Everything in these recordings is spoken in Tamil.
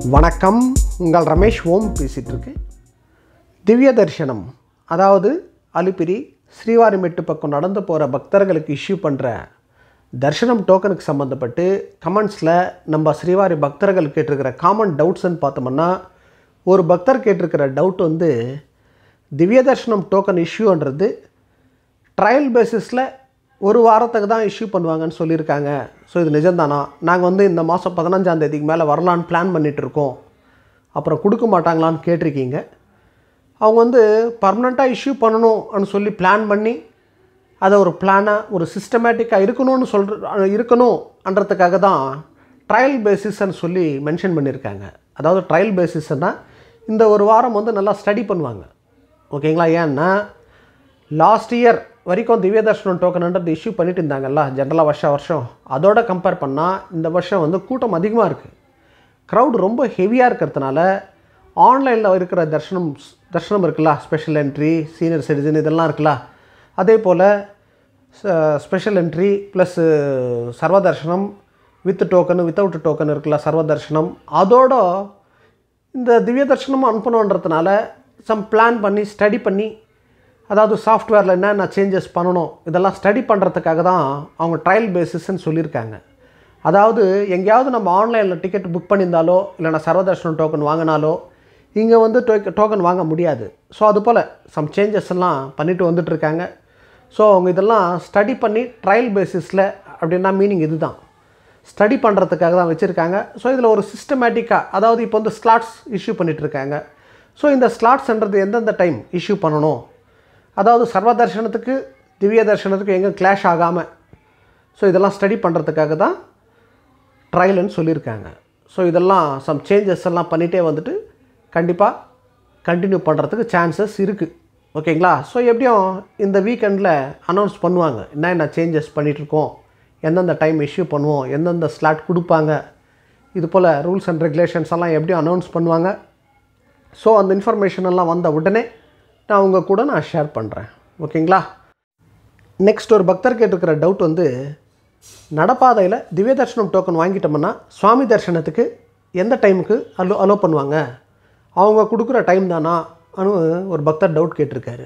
வணக்கம் உங்கள் ரமேஷ் ஓம் பேசிகிட்டு இருக்கு திவ்ய தரிசனம் அதாவது அலிப்பிரி ஸ்ரீவாரிமெட்டு பக்கம் நடந்து போகிற பக்தர்களுக்கு இஷ்யூ பண்ணுற தரிசனம் டோக்கனுக்கு சம்மந்தப்பட்டு கமெண்ட்ஸில் நம்ம ஸ்ரீவாரி பக்தர்கள் கேட்டிருக்கிற காமன் டவுட்ஸ்ன்னு பார்த்தோம்னா ஒரு பக்தர் கேட்டிருக்கிற டவுட் வந்து திவ்ய தரிசனம் டோக்கன் இஷ்யூன்றது ட்ரையல் பேசிஸில் ஒரு வாரத்துக்கு தான் இஷ்யூ பண்ணுவாங்கன்னு சொல்லியிருக்காங்க ஸோ இது நிஜம்தானா நாங்கள் வந்து இந்த மாதம் பதினஞ்சாம் தேதிக்கு மேலே வரலான்னு பிளான் பண்ணிட்டு இருக்கோம் அப்புறம் கொடுக்க மாட்டாங்களான்னு கேட்டிருக்கீங்க அவங்க வந்து பர்மனெண்ட்டாக இஷ்யூ பண்ணணும்னு சொல்லி பிளான் பண்ணி அதை ஒரு பிளானாக ஒரு சிஸ்டமேட்டிக்காக இருக்கணும்னு சொல்கிற இருக்கணும்ன்றதுக்காக தான் ட்ரையல் பேசிஸ்ன்னு சொல்லி மென்ஷன் பண்ணியிருக்காங்க அதாவது ட்ரையல் பேசிஸ்னால் இந்த ஒரு வாரம் வந்து நல்லா ஸ்டடி பண்ணுவாங்க ஓகேங்களா ஏன்னா லாஸ்ட் இயர் வரைக்கும் திவ்ய தர்ஷனம் டோக்கன்ன்றது இஷ்யூ பண்ணிட்டு இருந்தாங்கல்ல ஜென்ரலாக வருஷம் வருஷம் அதோட கம்பேர் பண்ணால் இந்த வருஷம் வந்து கூட்டம் அதிகமாக இருக்குது க்ரௌட் ரொம்ப ஹெவியாக இருக்கிறதுனால ஆன்லைனில் இருக்கிற தர்ஷனம் தர்ஷனம் இருக்குல்ல ஸ்பெஷல் என்ட்ரி சீனியர் சிட்டிசன் இதெல்லாம் இருக்குல்ல அதே போல் ஸ்பெஷல் என்ட்ரி ப்ளஸ் சர்வ தர்ஷனம் வித் டோக்கன் வித்தவுட் டோக்கன் இருக்குல்ல சர்வ தர்ஷனம் அதோட இந்த திவ்ய தர்ஷனம் அனுப்பணுன்றதுனால சம் பிளான் பண்ணி ஸ்டடி பண்ணி அதாவது சாஃப்ட்வேரில் என்னென்ன சேஞ்சஸ் பண்ணணும் இதெல்லாம் ஸ்டடி பண்ணுறதுக்காக தான் அவங்க ட்ரையல் பேசிஸ்ன்னு சொல்லியிருக்காங்க அதாவது எங்கேயாவது நம்ம ஆன்லைனில் டிக்கெட் புக் பண்ணியிருந்தாலோ இல்லைனா சர்வதர்ஷனம் டோக்கன் வாங்கினாலோ இங்கே வந்து டோக்கன் வாங்க முடியாது ஸோ அது போல் சம் சேஞ்சஸ் எல்லாம் பண்ணிட்டு வந்துட்டுருக்காங்க ஸோ அவங்க இதெல்லாம் ஸ்டடி பண்ணி ட்ரையல் பேசிஸில் அப்படின்னா மீனிங் இதுதான் ஸ்டடி பண்ணுறதுக்காக தான் வச்சுருக்காங்க ஸோ இதில் ஒரு சிஸ்டமேட்டிக்காக அதாவது இப்போ வந்து ஸ்லாட்ஸ் இஷ்யூ பண்ணிகிட்ருக்காங்க ஸோ இந்த ஸ்லாட்ஸ்ன்றது எந்தெந்த டைம் இஷ்யூ பண்ணணும் அதாவது சர்வ தர்ஷனத்துக்கு திவ்ய தர்ஷனத்துக்கு எங்கே கிளாஷ் ஆகாமல் ஸோ இதெல்லாம் ஸ்டடி பண்ணுறதுக்காக தான் ட்ரையல்னு சொல்லியிருக்காங்க ஸோ இதெல்லாம் சம் சேஞ்சஸ் எல்லாம் பண்ணிகிட்டே வந்துட்டு கண்டிப்பாக கண்டினியூ பண்ணுறதுக்கு சான்சஸ் இருக்குது ஓகேங்களா ஸோ எப்படியும் இந்த வீக்கெண்டில் அனௌன்ஸ் பண்ணுவாங்க என்ன என்ன சேஞ்சஸ் பண்ணிகிட்ருக்கோம் எந்தெந்த டைம் இஷ்யூ பண்ணுவோம் எந்தெந்த ஸ்லாட் கொடுப்பாங்க இது போல் ரூல்ஸ் அண்ட் ரெகுலேஷன்ஸ் எல்லாம் எப்படியும் அனௌன்ஸ் பண்ணுவாங்க ஸோ அந்த இன்ஃபர்மேஷன் எல்லாம் வந்த உடனே நான் உங்கள் கூட நான் ஷேர் பண்ணுறேன் ஓகேங்களா நெக்ஸ்ட் ஒரு பக்தர் கேட்டிருக்கிற டவுட் வந்து நடப்பாதையில் திவ்ய தர்ஷனம் டோக்கன் வாங்கிட்டோம்னா சுவாமி தரிசனத்துக்கு எந்த டைமுக்கு அலோ அலோ பண்ணுவாங்க அவங்க கொடுக்குற டைம் தானா அனு ஒரு பக்தர் டவுட் கேட்டிருக்காரு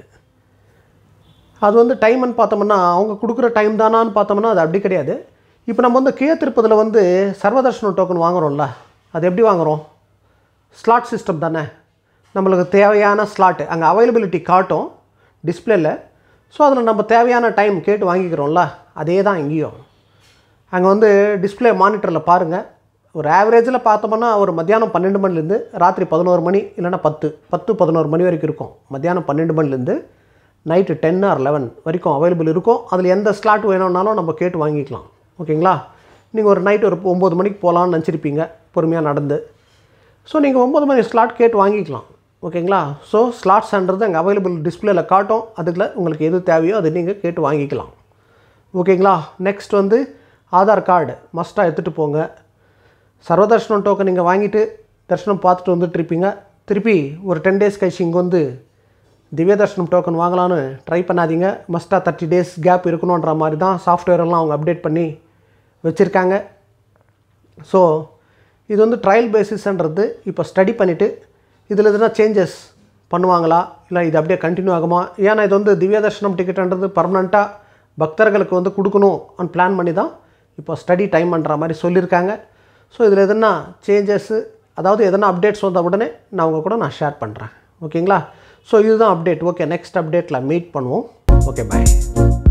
அது வந்து டைம்னு பார்த்தோம்னா அவங்க கொடுக்குற டைம் தானான்னு பார்த்தோம்னா அது அப்படி கிடையாது இப்போ நம்ம வந்து கீழ திருப்பதில் வந்து சர்வதர்ஷனம் டோக்கன் வாங்குகிறோம்ல அது எப்படி வாங்குகிறோம் ஸ்லாட் சிஸ்டம் தானே நம்மளுக்கு தேவையான ஸ்லாட்டு அங்கே அவைலபிலிட்டி காட்டும் டிஸ்பிளேல ஸோ அதில் நம்ம தேவையான டைம் கேட்டு வாங்கிக்கிறோம்ல அதே தான் இங்கேயும் அங்கே வந்து டிஸ்பிளே மானிட்டரில் பாருங்கள் ஒரு ஆவரேஜில் பார்த்தோம்னா ஒரு மத்தியானம் பன்னெண்டு மணிலேருந்து ராத்திரி பதினோரு மணி இல்லைன்னா பத்து பத்து பதினோரு மணி வரைக்கும் இருக்கும் மத்தியானம் பன்னெண்டு மணிலேருந்து நைட்டு டென் ஆர் லெவன் வரைக்கும் அவைலபிள் இருக்கும் அதில் எந்த ஸ்லாட் வேணும்னாலும் நம்ம கேட்டு வாங்கிக்கலாம் ஓகேங்களா நீங்கள் ஒரு நைட் ஒரு ஒம்பது மணிக்கு போகலான்னு நினச்சிருப்பீங்க பொறுமையாக நடந்து ஸோ நீங்கள் ஒம்பது மணி ஸ்லாட் கேட்டு வாங்கிக்கலாம் ஓகேங்களா ஸோ ஸ்லாட்ஸ்ன்றது அங்கே அவைலபிள் டிஸ்பிளேல காட்டும் அதுக்குள்ள உங்களுக்கு எது தேவையோ அதை நீங்கள் கேட்டு வாங்கிக்கலாம் ஓகேங்களா நெக்ஸ்ட் வந்து ஆதார் கார்டு மஸ்ட்டாக எடுத்துகிட்டு போங்க சர்வதர்ஷனம் டோக்கன் நீங்கள் வாங்கிட்டு தரிசனம் பார்த்துட்டு வந்துட்டு இருப்பீங்க திருப்பி ஒரு டென் டேஸ் கழிச்சு இங்கே வந்து திவ்ய தர்ஷனம் டோக்கன் வாங்கலான்னு ட்ரை பண்ணாதீங்க மஸ்ட்டாக தேர்ட்டி டேஸ் கேப் இருக்கணுன்ற மாதிரி தான் சாஃப்ட்வேர் எல்லாம் அவங்க அப்டேட் பண்ணி வச்சுருக்காங்க ஸோ இது வந்து ட்ரையல் பேசிஸ்ன்றது இப்போ ஸ்டடி பண்ணிவிட்டு இதில் எதுனா சேஞ்சஸ் பண்ணுவாங்களா இல்லை இது அப்படியே கண்டினியூ ஆகுமா ஏன்னா இது வந்து திவ்ய தர்ஷனம் டிக்கெட்ன்றது பர்மனெண்ட்டாக பக்தர்களுக்கு வந்து கொடுக்கணும் அண்ட் பிளான் பண்ணி தான் இப்போ ஸ்டடி டைம் பண்ணுற மாதிரி சொல்லியிருக்காங்க ஸோ இதில் எதுனா சேஞ்சஸ்ஸு அதாவது எதனா அப்டேட்ஸ் வந்த உடனே நான் உங்கள் கூட நான் ஷேர் பண்ணுறேன் ஓகேங்களா ஸோ இதுதான் அப்டேட் ஓகே நெக்ஸ்ட் அப்டேட்டில் மீட் பண்ணுவோம் ஓகே பாய்